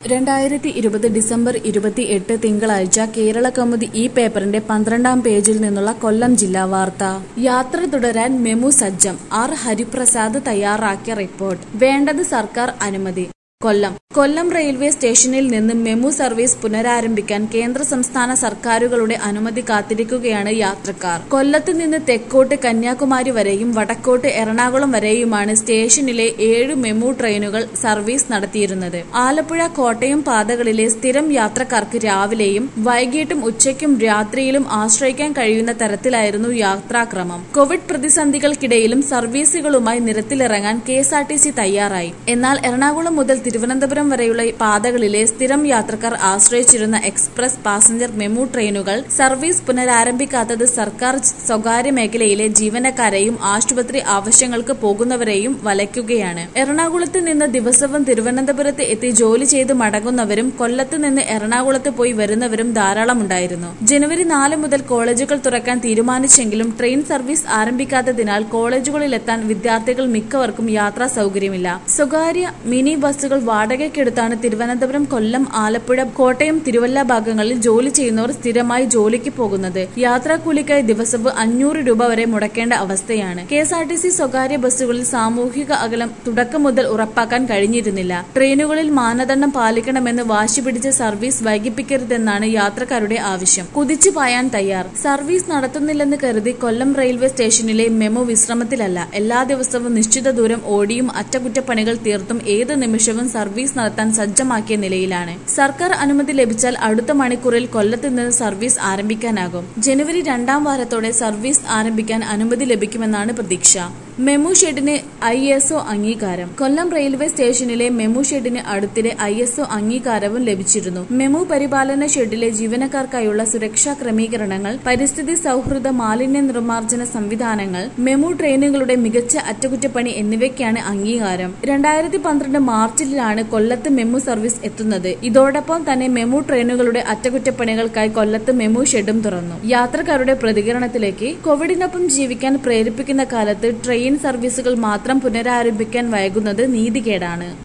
രണ്ടായിരത്തി ഇരുപത് ഡിസംബർ ഇരുപത്തി എട്ട് തിങ്കളാഴ്ച കേരള കൗമുദി ഈ പേപ്പറിന്റെ പന്ത്രണ്ടാം പേജിൽ നിന്നുള്ള കൊല്ലം ജില്ലാ വാർത്ത യാത്ര തുടരാൻ മെമു സജ്ജം ആർ ഹരിപ്രസാദ് തയ്യാറാക്കിയ റിപ്പോർട്ട് വേണ്ടത് സർക്കാർ അനുമതി കൊല്ലം കൊല്ലം റെയിൽവേ സ്റ്റേഷനിൽ നിന്ന് മെമു സർവീസ് പുനരാരംഭിക്കാൻ കേന്ദ്ര സംസ്ഥാന സർക്കാരുകളുടെ അനുമതി കാത്തിരിക്കുകയാണ് യാത്രക്കാർ കൊല്ലത്ത് നിന്ന് തെക്കോട്ട് കന്യാകുമാരി വരെയും വടക്കോട്ട് എറണാകുളം വരെയുമാണ് സ്റ്റേഷനിലെ ഏഴ് മെമു ട്രെയിനുകൾ സർവീസ് നടത്തിയിരുന്നത് ആലപ്പുഴ കോട്ടയം പാതകളിലെ സ്ഥിരം യാത്രക്കാർക്ക് രാവിലെയും വൈകിട്ടും ഉച്ചയ്ക്കും രാത്രിയിലും ആശ്രയിക്കാൻ കഴിയുന്ന തരത്തിലായിരുന്നു യാത്രാക്രമം കോവിഡ് പ്രതിസന്ധികൾക്കിടയിലും സർവീസുകളുമായി നിരത്തിലിറങ്ങാൻ K S R T C തയ്യാറായി എന്നാൽ എറണാകുളം മുതൽ തിരുവനന്തപുരം വരെയുള്ള പാതകളിലെ സ്ഥിരം യാത്രക്കാർ ആശ്രയിച്ചിരുന്ന എക്സ്പ്രസ് പാസഞ്ചർ മെമു ട്രെയിനുകൾ സർവീസ് പുനരാരംഭിക്കാത്തത് സർക്കാർ സ്വകാര്യ മേഖലയിലെ ജീവനക്കാരെയും ആശുപത്രി ആവശ്യങ്ങൾക്ക് പോകുന്നവരെയും വലയ്ക്കുകയാണ് എറണാകുളത്ത് നിന്ന് ദിവസവും തിരുവനന്തപുരത്ത് എത്തി ജോലി ചെയ്ത് മടങ്ങുന്നവരും കൊല്ലത്ത് നിന്ന് എറണാകുളത്ത് പോയി വരുന്നവരും ധാരാളമുണ്ടായിരുന്നു ജനുവരി നാല് മുതൽ കോളേജുകൾ തുറക്കാൻ തീരുമാനിച്ചെങ്കിലും ട്രെയിൻ സർവീസ് ആരംഭിക്കാത്തതിനാൽ കോളേജുകളിലെത്താൻ വിദ്യാർത്ഥികൾ മിക്കവർക്കും യാത്രാ സൗകര്യമില്ല സ്വകാര്യ മിനി ബസ്സുകൾ വാടകയ്ക്കെടുത്താണ് തിരുവനന്തപുരം കൊല്ലം ആലപ്പുഴ കോട്ടയം തിരുവല്ല ഭാഗങ്ങളിൽ ജോലി ചെയ്യുന്നവർ സ്ഥിരമായി ജോലിക്ക് പോകുന്നത് യാത്രാക്കൂലിക്കായി ദിവസവും അഞ്ഞൂറ് രൂപ വരെ മുടക്കേണ്ട അവസ്ഥയാണ് K S R T C സ്വകാര്യ ബസ്സുകളിൽ സാമൂഹിക അകലം തുടക്കം മുതൽ ഉറപ്പാക്കാൻ കഴിഞ്ഞിരുന്നില്ല ട്രെയിനുകളിൽ മാനദണ്ഡം പാലിക്കണമെന്ന് വാശി പിടിച്ച് സർവീസ് വൈകിപ്പിക്കരുതെന്നാണ് യാത്രക്കാരുടെ ആവശ്യം കുതിച്ചു പായാൻ തയ്യാർ സർവീസ് നടത്തുന്നില്ലെന്ന് കരുതി കൊല്ലം റെയിൽവേ സ്റ്റേഷനിലെ മെമു വിശ്രമത്തിലല്ല എല്ലാ ദിവസവും നിശ്ചിത ദൂരം ഓടിയും അറ്റകുറ്റപ്പണികൾ തീർത്തും ഏത് നിമിഷവും സർവീസ് നടത്താൻ സജ്ജമാക്കിയ നിലയിലാണ് സർക്കാർ അനുമതി ലഭിച്ചാൽ അടുത്ത മണിക്കൂറിൽ കൊല്ലത്ത് നിന്ന് സർവീസ് ആരംഭിക്കാനാകും ജനുവരി രണ്ടാം വാരത്തോടെ സർവീസ് ആരംഭിക്കാൻ അനുമതി ലഭിക്കുമെന്നാണ് പ്രതീക്ഷ മെമു ഷെഡിന് ഐ എസ് ഒ അംഗീകാരം കൊല്ലം റെയിൽവേ സ്റ്റേഷനിലെ മെമു ഷെഡിന് അടുത്തിടെ ഐ എസ് ഒ അംഗീകാരവും ലഭിച്ചിരുന്നു മെമു പരിപാലന ഷെഡിലെ ജീവനക്കാർക്കായുള്ള സുരക്ഷാ ക്രമീകരണങ്ങൾ പരിസ്ഥിതി സൗഹൃദ മാലിന്യ നിർമ്മാർജ്ജന സംവിധാനങ്ങൾ മെമു ട്രെയിനുകളുടെ മികച്ച അറ്റകുറ്റപ്പണി എന്നിവയ്ക്കാണ് അംഗീകാരം രണ്ടായിരത്തി പന്ത്രണ്ട് മാർച്ചിലാണ് കൊല്ലത്ത് മെമു സർവീസ് എത്തുന്നത് ഇതോടൊപ്പം തന്നെ മെമു ട്രെയിനുകളുടെ അറ്റകുറ്റപ്പണികൾക്കായി കൊല്ലത്ത് മെമു ഷെഡും തുറന്നു യാത്രക്കാരുടെ പ്രതികരണത്തിലേക്ക് കോവിഡിനൊപ്പം ജീവിക്കാൻ പ്രേരിപ്പിക്കുന്ന കാലത്ത് ട്രെയിൻ സർവീസുകൾ മാത്രം പുനരാരംഭിക്കാൻ വൈകുന്നത് നീതികേടാണ്